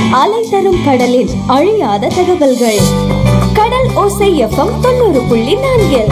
அலை தரும் கடலில் அழியாத தகவல்கள் கடல் ஓசை எஃப்எம் தொண்ணூறு புள்ளி நான்கில்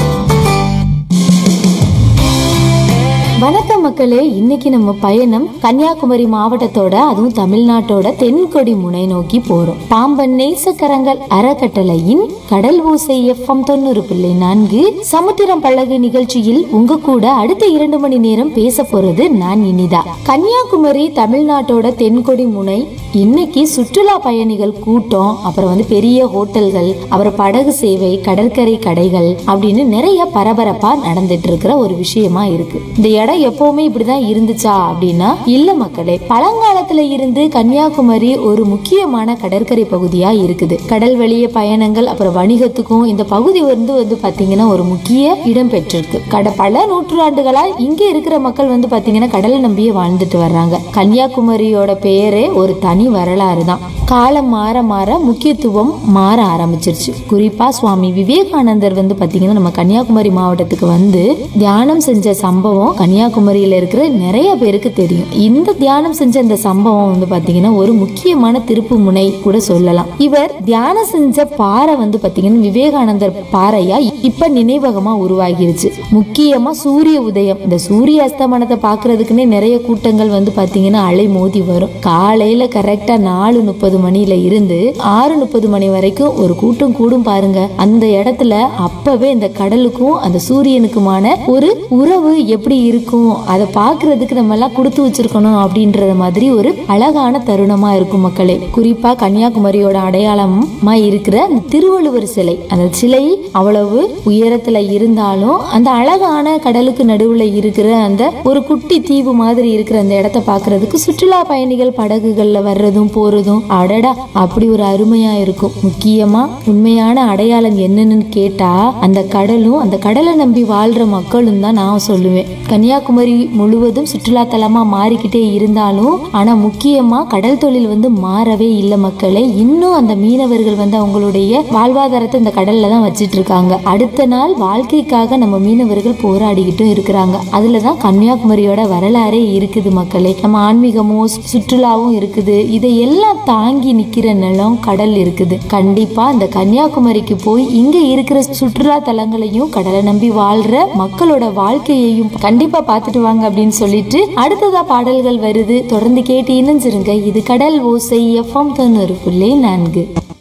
வணக்கம் மக்களே இன்னைக்கு நம்ம பயணம் கன்னியாகுமரி மாவட்டத்தோட அதுவும் தமிழ்நாட்டோட தென்கொடி முனை நோக்கி போறோம் பாம்பன் நேசக்கரங்கள் அறக்கட்டளையின் கடல் ஓசை எஃப்எம் தொண்ணூறு பிள்ளை நான்கு சமுத்திரம் பழகு நிகழ்ச்சியில் உங்க கூட அடுத்த இரண்டு மணி நேரம் பேச போறது நான் இனிதா கன்னியாகுமரி தமிழ்நாட்டோட தென்கொடி முனை இன்னைக்கு சுற்றுலா பயணிகள் கூட்டம் அப்புறம் வந்து பெரிய ஹோட்டல்கள் அப்புறம் படகு சேவை கடற்கரை கடைகள் அப்படின்னு நிறைய பரபரப்பா நடந்துட்டு இருக்கிற ஒரு விஷயமா இருக்கு இந்த இடம் எப்பவுமே இப்படிதான் இருந்துச்சா அப்படின்னா இல்ல மக்களே பழங்காலத்துல இருந்து கன்னியாகுமரி ஒரு முக்கியமான கடற்கரை பகுதியா இருக்குது கடல் வெளிய பயணங்கள் அப்புறம் வணிகத்துக்கும் இந்த பகுதி வந்து வந்து பாத்தீங்கன்னா ஒரு முக்கிய இடம் பெற்றிருக்கு கட பல நூற்றாண்டுகளா இங்க இருக்கிற மக்கள் வந்து பாத்தீங்கன்னா கடலை நம்பியே வாழ்ந்துட்டு வர்றாங்க கன்னியாகுமரியோட பெயரே ஒரு தனி வரலாறு தான் காலம் மாற மாற முக்கியத்துவம் மாற ஆரம்பிச்சிருச்சு குறிப்பா சுவாமி விவேகானந்தர் வந்து பாத்தீங்கன்னா நம்ம கன்னியாகுமரி மாவட்டத்துக்கு வந்து தியானம் செஞ்ச சம்பவம் கன்னியாகுமரியில இருக்கிற நிறைய பேருக்கு தெரியும் இந்த தியானம் செஞ்ச இந்த சம்பவம் வந்து பாத்தீங்கன்னா ஒரு முக்கியமான திருப்பு முனை கூட சொல்லலாம் இவர் தியானம் செஞ்ச பாறை வந்து பாத்தீங்கன்னா விவேகானந்தர் பாறையா இப்ப நினைவகமா உருவாகிருச்சு முக்கியமா சூரிய உதயம் இந்த சூரிய அஸ்தமனத்தை பாக்குறதுக்குன்னே நிறைய கூட்டங்கள் வந்து பாத்தீங்கன்னா அலை மோதி வரும் காலையில கரெக்டா நாலு முப்பது மணில இருந்து ஆறு முப்பது மணி வரைக்கும் ஒரு கூட்டம் கூடும் பாருங்க அந்த இடத்துல அப்பவே இந்த கடலுக்கும் அந்த சூரியனுக்குமான ஒரு உறவு எப்படி இருக்கும் அதை பாக்குறதுக்கு நம்ம எல்லாம் கொடுத்து வச்சிருக்கணும் அப்படின்றத மாதிரி ஒரு அழகான தருணமா இருக்கும் மக்களே குறிப்பா கன்னியாகுமரியோட அடையாளமா இருக்கிற அந்த திருவள்ளுவர் சிலை அந்த சிலை அவ்வளவு உயரத்துல இருந்தாலும் அந்த அழகான கடலுக்கு நடுவுல இருக்கிற அந்த ஒரு குட்டி தீவு மாதிரி இருக்கிற அந்த இடத்த பாக்குறதுக்கு சுற்றுலா பயணிகள் படகுகள்ல வர்றதும் போறதும் அடடா அப்படி ஒரு அருமையா இருக்கும் முக்கியமா உண்மையான அடையாளம் என்னன்னு கேட்டா அந்த கடலும் அந்த கடலை நம்பி வாழ்ற மக்களும் தான் நான் சொல்லுவேன் கன்னியாகுமரி முழுவதும் சுற்றுலா தலமா மாறிக்கிட்டே இருந்தாலும் ஆனா முக்கியமா கடல் தொழில் வந்து மாறவே இல்லை மக்களே இன்னும் அந்த மீனவர்கள் வந்து அவங்களுடைய வாழ்வாதாரத்தை இந்த கடல்ல தான் வச்சிட்டு இருக்காங்க அடுத்த நாள் வாழ்க்கைக்காக நம்ம மீனவர்கள் போராடிக்கிட்டும் இருக்கிறாங்க அதுலதான் கன்னியாகுமரியோட வரலாறே இருக்குது மக்களே நம்ம ஆன்மீகமும் சு- சுற்றுலாவும் இருக்குது இதையெல்லாம் தாங்கி நிக்கிற நிலம் கடல் இருக்குது கண்டிப்பா இந்த கன்னியாகுமரிக்கு போய் இங்க இருக்கிற சுற்றுலா தலங்களையும் கடலை நம்பி வாழ்ற மக்களோட வாழ்க்கையையும் கண்டிப்பா பார்த்துட்டு வாங்க அப்படின்னு சொல்லிட்டு அடுத்ததா பாடல்கள் வருது தொடர்ந்து கேட்டு இணைஞ்சிருங்க இது கடல் ஓசை எஃப்எம் தொண்ணூறு புள்ளி நான்கு